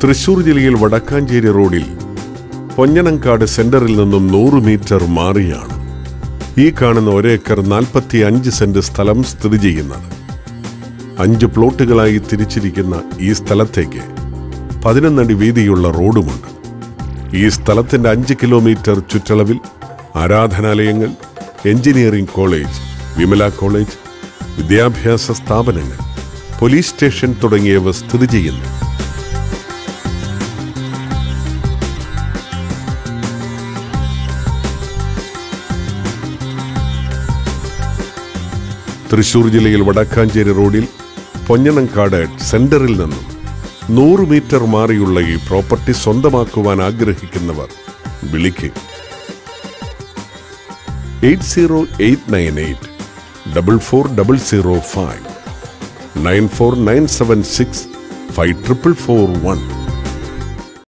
തൃശൂർ ജില്ലയിൽ വടക്കാഞ്ചേരി റോഡിൽ പൊഞ്ഞനങ്കാട് സെന്ററിൽ നിന്നും നൂറ് മീറ്റർ മാറിയാണ് ഈ കാണുന്ന ഒരേക്കർ നാൽപ്പത്തി അഞ്ച് സെന്റ് സ്ഥലം സ്ഥിതി ചെയ്യുന്നത് അഞ്ച് പ്ലോട്ടുകളായി തിരിച്ചിരിക്കുന്ന ഈ സ്ഥലത്തേക്ക് പതിനൊന്നടി വീതിയുള്ള റോഡുമുണ്ട് ഈ സ്ഥലത്തിന്റെ അഞ്ച് കിലോമീറ്റർ ചുറ്റളവിൽ ആരാധനാലയങ്ങൾ എഞ്ചിനീയറിംഗ് കോളേജ് വിമല കോളേജ് വിദ്യാഭ്യാസ സ്ഥാപനങ്ങൾ പോലീസ് സ്റ്റേഷൻ തുടങ്ങിയവ സ്ഥിതി ചെയ്യുന്നു തൃശൂർ ജില്ലയിൽ വടക്കാഞ്ചേരി റോഡിൽ പൊഞ്ഞനങ്കാട് സെന്ററിൽ നിന്നും നൂറ് മീറ്റർ മാറിയുള്ള ഈ പ്രോപ്പർട്ടി സ്വന്തമാക്കുവാൻ ആഗ്രഹിക്കുന്നവർ വിളിക്കുക eight zero eight nine eight double four double zero five nine four nine seven six five triple four one